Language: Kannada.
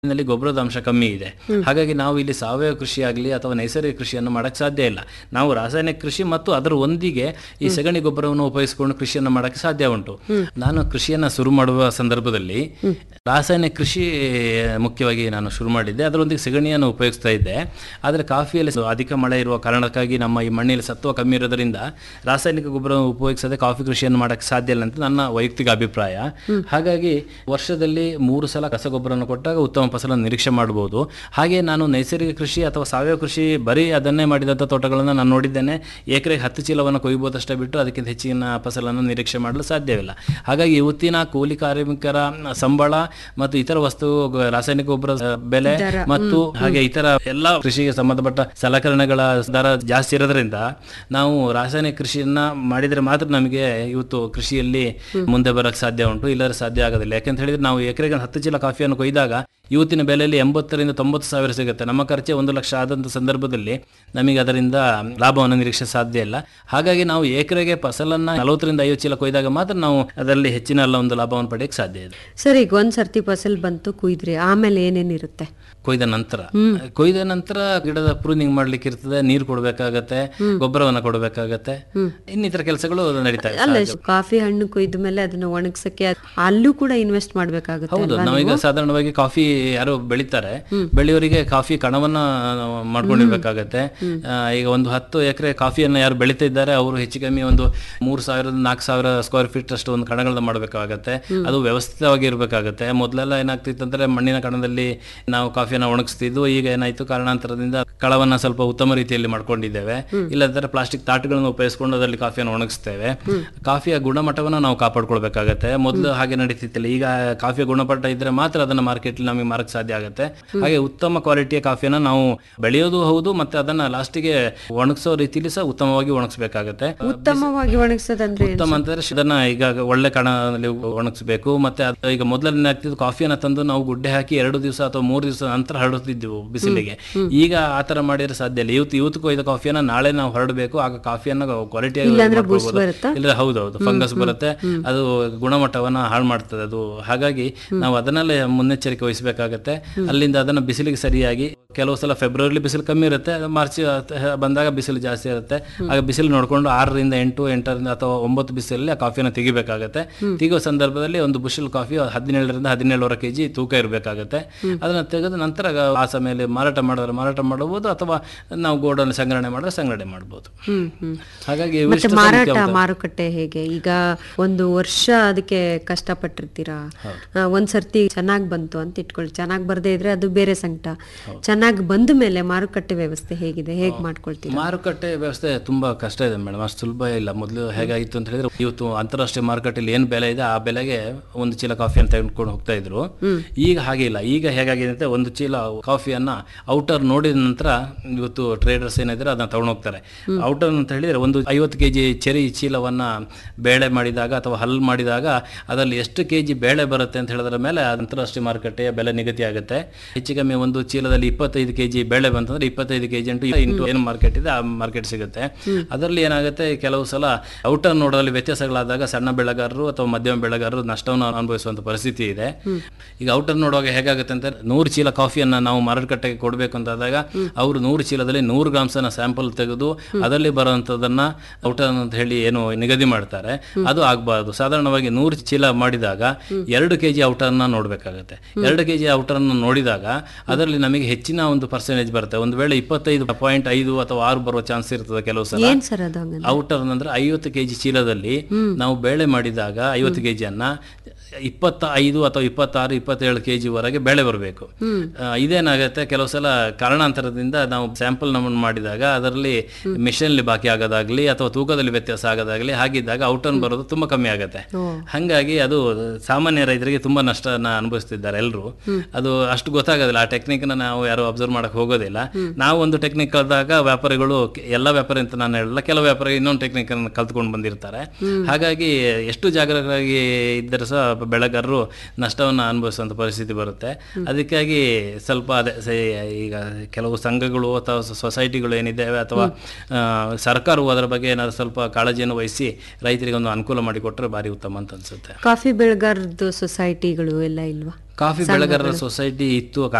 ನಲ್ಲಿ ಗೊಬ್ಬರದ ಅಂಶ ಕಮ್ಮಿ ಇದೆ ಹಾಗಾಗಿ ನಾವು ಇಲ್ಲಿ ಸಾವಯವ ಕೃಷಿ ಆಗಲಿ ಅಥವಾ ನೈಸರ್ಗಿಕ ಕೃಷಿಯನ್ನು ಮಾಡಕ್ಕೆ ಸಾಧ್ಯ ಇಲ್ಲ ನಾವು ರಾಸಾಯನಿಕ ಕೃಷಿ ಮತ್ತು ಅದರ ಒಂದಿಗೆ ಈ ಸಗಣಿ ಗೊಬ್ಬರವನ್ನು ಉಪಯೋಗಿಸಿಕೊಂಡು ಕೃಷಿಯನ್ನು ಮಾಡಕ್ಕೆ ಸಾಧ್ಯ ಉಂಟು ನಾನು ಕೃಷಿಯನ್ನು ಶುರು ಮಾಡುವ ಸಂದರ್ಭದಲ್ಲಿ ರಾಸಾಯನಿಕ ಕೃಷಿ ಮುಖ್ಯವಾಗಿ ನಾನು ಶುರು ಮಾಡಿದ್ದೆ ಅದರೊಂದಿಗೆ ಸಗಣಿಯನ್ನು ಉಪಯೋಗಿಸ್ತಾ ಇದ್ದೆ ಆದರೆ ಕಾಫಿಯಲ್ಲಿ ಸ್ವಲ್ಪ ಅಧಿಕ ಮಳೆ ಇರುವ ಕಾರಣಕ್ಕಾಗಿ ನಮ್ಮ ಈ ಮಣ್ಣಿನಲ್ಲಿ ಸತ್ವ ಕಮ್ಮಿ ಇರೋದ್ರಿಂದ ರಾಸಾಯನಿಕ ಗೊಬ್ಬರ ಉಪಯೋಗಿಸದೆ ಕಾಫಿ ಕೃಷಿಯನ್ನು ಮಾಡಕ್ಕೆ ಸಾಧ್ಯ ಇಲ್ಲ ಅಂತ ನನ್ನ ವೈಯಕ್ತಿಕ ಅಭಿಪ್ರಾಯ ಹಾಗಾಗಿ ವರ್ಷದಲ್ಲಿ ಮೂರು ಸಲ ರಸಗೊಬ್ಬರವನ್ನು ಕೊಟ್ಟಾಗ ಉತ್ತಮ ಫಸಲನ್ನು ನಿರೀಕ್ಷೆ ಮಾಡಬಹುದು ಹಾಗೆ ನಾನು ನೈಸರ್ಗಿಕ ಕೃಷಿ ಅಥವಾ ಸಾವಯವ ಕೃಷಿ ಬರೀ ಅದನ್ನೇ ಮಾಡಿದಂಥ ತೋಟಗಳನ್ನು ನಾನು ನೋಡಿದ್ದೇನೆ ಎಕರೆಗೆ ಹತ್ತು ಚೀಲವನ್ನು ಕೊಯ್ಬೋದಷ್ಟೇ ಬಿಟ್ಟು ಅದಕ್ಕಿಂತ ಹೆಚ್ಚಿನ ಫಸಲನ್ನು ನಿರೀಕ್ಷೆ ಮಾಡಲು ಸಾಧ್ಯವಿಲ್ಲ ಹಾಗಾಗಿ ಇವತ್ತಿನ ಕೂಲಿ ಕಾರ್ಮಿಕರ ಸಂಬಳ ಮತ್ತು ಇತರ ವಸ್ತು ಗ- ರಾಸಾಯನಿಕ ಗೊಬ್ಬರ ಬೆಲೆ ಮತ್ತು ಹಾಗೆ ಇತರ ಎಲ್ಲ ಕೃಷಿಗೆ ಸಂಬಂಧಪಟ್ಟ ಸಲಕರಣೆಗಳ ದರ ಜಾಸ್ತಿ ಇರೋದ್ರಿಂದ ನಾವು ರಾಸಾಯನಿಕ ಕೃಷಿಯನ್ನ ಮಾಡಿದರೆ ಮಾತ್ರ ನಮಗೆ ಇವತ್ತು ಕೃಷಿಯಲ್ಲಿ ಮುಂದೆ ಬರಕ್ಕೆ ಸಾಧ್ಯ ಉಂಟು ಇಲ್ಲದ್ರೆ ಸಾಧ್ಯ ಆಗೋದಿಲ್ಲ ಯಾಕಂತ ಹೇಳಿದ್ರೆ ನಾವು ಎಕರೆಗೆ ಹತ್ತು ಚೀಲ ಕಾಫಿಯನ್ನು ಕೊಯ್ದಾಗ ಇವತ್ತಿನ ಬೆಲೆಯಲ್ಲಿ ಎಂಬತ್ತರಿಂದ ತೊಂಬತ್ತು ಸಾವಿರ ಸಿಗುತ್ತೆ ನಮ್ಮ ಖರ್ಚೆ ಒಂದು ಲಕ್ಷ ಆದಂಥ ಸಂದರ್ಭದಲ್ಲಿ ನಮಗೆ ಅದರಿಂದ ಲಾಭವನ್ನು ನಿರೀಕ್ಷೆ ಸಾಧ್ಯ ಇಲ್ಲ ಹಾಗಾಗಿ ನಾವು ಎಕರೆಗೆ ಫಸಲನ್ನ ನಲವತ್ತರಿಂದ ಐವತ್ತು ಚೀಲ ಕೊಯ್ದಾಗ ಮಾತ್ರ ನಾವು ಅದರಲ್ಲಿ ಹೆಚ್ಚಿನ ಎಲ್ಲ ಒಂದು ಲಾಭವನ್ನು ಪಡೆಯಕ್ಕೆ ಸಾಧ್ಯ ಇದೆ ಸರ್ ಈಗ ಒಂದ್ ಸರ್ತಿ ಫಸಲ್ ಬಂತು ಕುಯ್ದ್ರಿ ಆಮೇಲೆ ಏನೇನಿರುತ್ತೆ ಕೊಯ್ದ ನಂತರ ಕೊಯ್ದ ನಂತರ ಗಿಡದ ಪ್ರೂನಿಂಗ್ ಮಾಡ್ಲಿಕ್ಕೆ ಇರ್ತದೆ ನೀರು ಕೊಡಬೇಕಾಗತ್ತೆ ಗೊಬ್ಬರವನ್ನ ಕೊಡಬೇಕಾಗತ್ತೆ ಇನ್ನಿತರ ಕೆಲಸಗಳು ನಡೀತಾ ಇದೆ ಅಲ್ಲ ಕಾಫಿ ಹಣ್ಣು ಕೊಯ್ದ ಮೇಲೆ ಅದನ್ನ ಒಣಗ್ಸಕ್ಕೆ ಅದ್- ಅಲ್ಲೂ ಕೂಡ ಇನ್ವೆಸ್ಟ್ ಮಾಡ್ಬೇಕಾಗುತ್ತೆ ಹೌದು ನಾವೀಗ ಸಾಧಾರಣವಾಗಿ ಕಾಫಿ ಯಾರು ಬೆಳಿತಾರೆ ಬೆಳೆಯೋರಿಗೆ ಕಾಫಿ ಕಣವನ್ನ ನಾವು ಮಾಡ್ಕೊಂಡಿರ್ಬೇಕಾಗತ್ತೆ ಆ, ಈಗ ಒಂದು ಹತ್ತು ಎಕರೆ ಕಾಫಿಯನ್ನ ಯಾರು ಬೆಳೀತಾ ಇದ್ದಾರೆ ಅವರು ಹೆಚ್ಚು ಕಮ್ಮಿ ಒಂದು ಮೂರು ಸಾವಿರದ ನಾಲ್ಕು ಸಾವಿರ ಸ್ಕ್ವೇರ್ ಫೀಟ್ ಅಷ್ಟು ಒಂದು ಕಣಗಳನ್ನ ಮಾಡಬೇಕಾಗತ್ತೆ ಅದು ವ್ಯವಸ್ಥಿತವಾಗಿ ಇರಬೇಕಾಗತ್ತೆ ಮೊದಲೆಲ್ಲ ಏನಾಗ್ತಿತ್ತು ಅಂದ್ರೆ ಮಣ್ಣಿನ ಕಣದಲ್ಲಿ ನಾವು ಕಾಫಿಯನ್ನು ಒಣಗಿಸ್ತಿದ್ವು ಈಗ ಏನಾಯ್ತು ಕಾರಣಾಂತರದಿಂದ ಕಳವನ್ನ ಸ್ವಲ್ಪ ಉತ್ತಮ ರೀತಿಯಲ್ಲಿ ಮಾಡ್ಕೊಂಡಿದ್ದೇವೆ ಇಲ್ಲದ್ರೆ ಪ್ಲಾಸ್ಟಿಕ್ ತಾಟುಗಳನ್ನು ಉಪಯೋಗಿಸ್ಕೊಂಡು ಅದರಲ್ಲಿ ಕಾಫಿಯನ್ನು ಒಣಗಿಸ್ತೇವೆ ಕಾಫಿಯ ಗುಣಮಟ್ಟವನ್ನು ನಾವು ಕಾಪಾಡ್ಕೊಳ್ಬೇಕಾಗತ್ತೆ ಮೊದಲು ಹಾಗೆ ನಡೀತಿತ್ತಿಲ್ಲ ಈಗ ಕಾಫಿಯ ಗುಣಮಟ್ಟ ಇದ್ರೆ ಮಾತ್ರ ಅದನ್ನ ಮಾರ್ಕೆಟ್ ನಮಗೆ ಮಾರಕ್ಕೆ ಸಾಧ್ಯ ಆಗುತ್ತೆ ಹಾಗೆ ಉತ್ತಮ ಕ್ವಾಲಿಟಿಯ ಕಾಫಿಯನ್ನು ನಾವು ಬೆಳೆಯೋದು ಹೌದು ಮತ್ತೆ ಅದನ್ನ ಲಾಸ್ಟಿಗೆ ಒಣಗಿಸೋ ರೀತಿಲಿ ಸಹ ಉತ್ತಮವಾಗಿ ಒಣಗಿಸ್ಬೇಕಾಗತ್ತೆ ಉತ್ತಮವಾಗಿ ಒಣಗ್ಸೋದಂದ್ರೆ ಏನ್? ಉತ್ತಮ ಅಂತಂದ್ರೆ ಇದನ್ನ ಈಗ ಒಳ್ಳೆ ಕಣದಲ್ಲಿ ಒಣಗಿಸ್ಬೇಕು ಮತ್ತೆ ಅದು ಈಗ ಮೊದಲನೇ ಆಗ್ತಿದ್ದು ಕಾಫಿಯನ್ನ ತಂದು ನಾವು ಗುಡ್ಡೆ ಹಾಕಿ ಎರಡು ದಿವಸ ಅಥವಾ ಮೂರು ದಿವಸ ನಂತರ ಹರಡುತ್ತಿದ್ದೆವು ಬಿಸಿಲಿಗೆ ಈಗ ಆ ತರ ಮಾಡಿದ್ರೆ ಸಾಧ್ಯ ಇಲ್ಲ ಇವತ್ತು ಇವತ್ತು ಕೊಯ್ದ ಕಾಫಿಯನ್ನ ನಾಳೆ ನಾವು ಹರಡಬೇಕು ಆಗ ಕಾಫಿಯನ್ನ ಕ್ವಾಲಿಟಿಯಾಗಿ ಬರುತ್ತಾ? ಇಲ್ಲ ಹೌದೌದು ಫಂಗಸ್ ಬರುತ್ತೆ ಅದು ಗುಣಮಟ್ಟವನ್ನ ಹಾಳು ಮಾಡ್ತದೆ ಅದು ಹಾಗಾಗಿ ನಾವು ಅದನ್ನೆಲ್ಲ ಮುನ್ನೆಚ್ಚರಿಕೆ ವಹಿಸಬೇಕಾಗತ್ತೆ ಅಲ್ಲಿಂದ ಅದನ್ನ ಬಿಸಿಲಿಗೆ ಸರಿಯಾಗಿ ಕೆಲವು ಸಲ ಫೆಬ್ರವರಿ ಬಿಸಿಲು ಕಮ್ಮಿ ಇರುತ್ತೆ ಮಾರ್ಚ್ ಬಂದಾಗ ಬಿಸಿಲು ಜಾಸ್ತಿ ಇರುತ್ತೆ ಆಗ ಬಿಸಿಲು ನೋಡಿಕೊಂಡು ಆರರಿಂದ ಎಂಟು ಎಂಟರಿಂದ ಅಥವಾ ಒಂಬತ್ತು ಬಿಸಿಲಲ್ಲಿ ಆ ಕಾಫಿಯನ್ನು ತೆಗಿಬೇಕಾಗತ್ತೆ ತೆಗೆಯುವ ಸಂದರ್ಭದಲ್ಲಿ ಒಂದು ಬುಷಲ್ ಕಾಫಿ ಹದಿನೇಳರಿಂದ ಹದಿನೇಳುವರೆ ಕೆ ಜಿ ತೂಕ ಇರಬೇಕಾಗತ್ತೆ ಅದನ್ನ ತೆಗೆದು ನಂತರ ಆ ಸಮಯದಲ್ಲಿ ಮಾರಾಟ ಮಾಡಿದ್ರೆ ಮಾರಾಟ ಮಾಡಬಹುದು ಅಥವಾ ನಾವು ಗೋಡನ್ ಸಂಗ್ರಹಣೆ ಮಾಡಿದ್ರೆ ಸಂಗ್ರಹಣೆ ಮಾಡಬಹುದು ಹ್ಮ್ ಹ್ಮ್ ಹಾಗಾಗಿ ಮತ್ತೆ ಇವಿಷ್ಟು ಮಾರಾಟ ಮಾರುಕಟ್ಟೆ ಹೇಗೆ ಈಗ ಒಂದು ವರ್ಷ ಅದಕ್ಕೆ ಕಷ್ಟಪಟ್ಟಿರ್ತೀರಾ ಆ, ಒಂದ್ ಸರ್ತಿ ಚೆನ್ನಾಗ್ ಬಂತು ಅಂತ ಇಟ್ಕೊಳ್ಳಿ ಚೆನ್ನಾಗ್ ಬರ್ದೇ ಇದ್ರೆ ಅದು ಬೇರೆ ಸಂಕಟ ಚೆನ್ನಾಗ್ ಬಂದ ಮೇಲೆ ಮಾರುಕಟ್ಟೆ ವ್ಯವಸ್ಥೆ ಹೇಗಿದೆ ಹೇಗ್ ಮಾಡ್ಕೊಳ್ತೀರಾ ಮಾರುಕಟ್ಟೆ ವ್ಯವಸ್ಥೆ ತುಂಬಾ ಕಷ್ಟ ಇದೆ ಮೇಡಮ್ ಅಷ್ಟು ಸುಲಭ ಇಲ್ಲ ಮೊದಲು ಹೇಗಾಗಿತ್ತು ಅಂತ ಹೇಳಿದ್ರೆ ಇವತ್ತು ಅಂತಾರಾಷ್ಟ್ರೀಯ ಮಾರುಕಟ್ಟೆಯಲ್ಲಿ ಏನು ಬೆಲೆ ಇದೆ ಆ ಬೆಲೆಗೆ ಒಂದು ಚೀಲ ಕಾಫಿಯನ್ನು ತೆಗೆದುಕೊಂಡು ಹೋಗ್ತಾ ಇದ್ರು ಈಗ ಹಾಗೆ ಇಲ್ಲ ಈಗ ಹೇಗಾಗಿದೆ ಅಂತ ಒಂದು ಚೀಲ ಕಾಫಿಯನ್ನ ಔಟರ್ ನೋಡಿದ ನಂತರ ಇವತ್ತು ಟ್ರೇಡರ್ಸ್ ಏನಿದ್ರೆ ಅದನ್ನ ತಗೊಂಡು ಹೋಗ್ತಾರೆ ಔಟರ್ ಅಂತ ಹೇಳಿದ್ರೆ ಒಂದು ಐವತ್ತು ಕೆ ಜಿ ಚೆರಿ ಚೀಲವನ್ನ ಬೇಳೆ ಮಾಡಿದಾಗ ಅಥವಾ ಹಲ್ ಮಾಡಿದಾಗ ಅದರಲ್ಲಿ ಎಷ್ಟು ಕೆ ಜಿ ಬೇಳೆ ಬರುತ್ತೆ ಅಂತ ಹೇಳಿದ್ರ ಮೇಲೆ ಅಂತಾರಾಷ್ಟ್ರೀಯ ಮಾರುಕಟ್ಟೆಯ ಬೆಲೆ ನಿಗದಿ ಆಗುತ್ತೆ ಹೆಚ್ಚು ಕಮ್ಮಿ ಒಂದು ಚೀಲದಲ್ಲಿ ಇಪ್ಪತ್ತೈದು ಕೆ ಜಿ ಬೇಳೆ ಬಂತಂದ್ರೆ ಇಪ್ಪತ್ತೈದು ಕೆ ಜಿ ಇಂಟು ಇಂಟು ಏನು ಮಾರ್ಕೆಟ್ ಇದೆ ಆ ಮಾರ್ಕೆಟ್ ಸಿಗುತ್ತೆ ಅದರಲ್ಲಿ ಏನಾಗುತ್ತೆ ಕೆಲವು ಸಲ ಔಟರ್ ನೋಡೋದಲ್ಲಿ ವ್ಯತ್ಯಾಸಗಳಾದಾಗ ಸಣ್ಣ ಬೆಳೆಗಾರರು ಅಥವಾ ಮಧ್ಯಮ ಬೆಳೆಗಾರರು ನಷ್ಟವನ್ನು ಅನುಭವಿಸುವಂತ ಪರಿಸ್ಥಿತಿ ಇದೆ ಈಗ ಔಟರ್ ನೋಡುವಾಗ ಹೇಗಾಗುತ್ತೆ ಅಂತ ನೂರು ಚೀಲ ಕಾಫಿಯನ್ನ ನಾವು ಮಾರುಕಟ್ಟೆಗೆ ಕೊಡಬೇಕು ಅಂತಾದಾಗ ಅವರು ನೂರು ಚೀಲದಲ್ಲಿ ನೂರು ಗ್ರಾಮ್ಸನ ಸ್ಯಾಂಪಲ್ ತೆಗೆದು ಅದರಲ್ಲಿ ಬರುವಂತದನ್ನ ಔಟರ್ ಅಂತ ಹೇಳಿ ಏನು ನಿಗದಿ ಮಾಡ್ತಾರೆ ಅದು ಆಗಬಾರ್ದು ಸಾಧಾರಣವಾಗಿ ನೂರು ಚೀಲ ಮಾಡಿದಾಗ ಎರಡು ಕೆ ಜಿ ಔಟರ್ನ ನೋಡಬೇಕಾಗತ್ತೆ ಎರಡು ಕೆ ಜಿ ಔಟರ್ನ ನೋಡಿದಾಗ ಅದರಲ್ಲಿ ನಮಗೆ ಹೆಚ್ಚಿನ ಒಂದು ಪರ್ಸೆಂಟೇಜ್ ಬರುತ್ತೆ ಒಂದು ವೇಳೆ ಇಪ್ಪತ್ತೈದು ಪಾಯಿಂಟ್ ಐದು ಅಥವಾ ಆರು ಬರುವ ಚಾನ್ಸ್ ಇರ್ತದೆ ಕೆಲವು ಸಲ ಏನ್ ಸರ್ ಅದು ಹಂಗಂದ್ರೆ ಔಟರ್ ಅಂದ್ರೆ ಐವತ್ತು ಕೆಜಿ ಚೀಲದಲ್ಲಿ ನಾವು ಬೇಳೆ ಮಾಡಿದಾಗ ಐವತ್ತು ಕೆಜಿಯನ್ನ ಇಪ್ಪತ್ತ ಐದು ಅಥವಾ ಇಪ್ಪತ್ತಾರು ಇಪ್ಪತ್ತೇಳು ಕೆ ವರೆಗೆ ಬೆಳೆ ಬರಬೇಕು ಇದೇನಾಗುತ್ತೆ ಕೆಲವು ಸಲ ಕಾರಣಾಂತರದಿಂದ ನಾವು ಸ್ಯಾಂಪಲ್ ನಮೂನು ಮಾಡಿದಾಗ ಅದರಲ್ಲಿ ಮಿಷನ್ಲಿ ಬಾಕಿ ಆಗೋದಾಗ್ಲಿ ಅಥವಾ ತೂಕದಲ್ಲಿ ವ್ಯತ್ಯಾಸ ಆಗೋದಾಗ್ಲಿ ಹಾಗಿದ್ದಾಗ ಔಟರ್ನ್ ಬರೋದು ತುಂಬಾ ಕಮ್ಮಿ ಆಗುತ್ತೆ ಹಾಗಾಗಿ ಅದು ಸಾಮಾನ್ಯ ರೈತರಿಗೆ ತುಂಬಾ ನಷ್ಟನ ಅನುಭವಿಸ್ತಿದ್ದಾರೆ ಎಲ್ಲರೂ ಅದು ಅಷ್ಟು ಗೊತ್ತಾಗೋದಿಲ್ಲ ಆ ಟೆಕ್ನಿಕ್ನ ನಾವು ಯಾರು ಅಬ್ಸರ್ವ್ ಮಾಡಕ್ ಹೋಗೋದಿಲ್ಲ ನಾವು ಒಂದು ಟೆಕ್ನಿಕ್ ಕಲಿದಾಗ ವ್ಯಾಪಾರಿಗಳು ಕೆ- ಎಲ್ಲ ವ್ಯಾಪಾರಿ ಅಂತ ನಾನು ಹೇಳಲ್ಲ ಕೆಲವು ವ್ಯಾಪಾರಿ ಇನ್ನೊಂದು ಟೆಕ್ನಿಕ್ ಅನ್ನು ಕಲ್ತ್ಕೊಂಡು ಬಂದಿರ್ತಾರೆ ಹಾಗಾಗಿ ಎಷ್ಟು ಜಾಗರೂಕರಾಗಿ ಇದ್ದರೆ ಸಹ ಬೆಳೆಗಾರರು ನಷ್ಟವನ್ನು ಅನುಭವಿಸುವಂಥ ಪರಿಸ್ಥಿತಿ ಬರುತ್ತೆ ಅದಕ್ಕಾಗಿ ಸ್ವಲ್ಪ ಅದೇ ಸೇ- ಈಗ ಕೆಲವು ಸಂಘಗಳು ಅಥವಾ ಸ- ಸೊಸೈಟಿಗಳು ಏನಿದ್ದಾವೆ ಅಥವಾ ಆ, ಸರ್ಕಾರವು ಅದರ ಬಗ್ಗೆ ಏನಾದ್ರು ಸ್ವಲ್ಪ ಕಾಳಜಿಯನ್ನು ವಹಿಸಿ ರೈತರಿಗೆ ಒಂದು ಅನುಕೂಲ ಮಾಡಿಕೊಟ್ರೆ ಭಾರಿ ಉತ್ತಮ ಅಂತ ಅನ್ಸುತ್ತೆ ಕಾಫಿ ಬೆಳೆಗಾರದ್ದು ಸೊಸೈಟಿಗಳು ಎಲ್ಲ ಇಲ್ವಾ ಕಾಫಿ ಬೆಳೆಗಾರರ ಸೊಸೈಟಿ ಇತ್ತು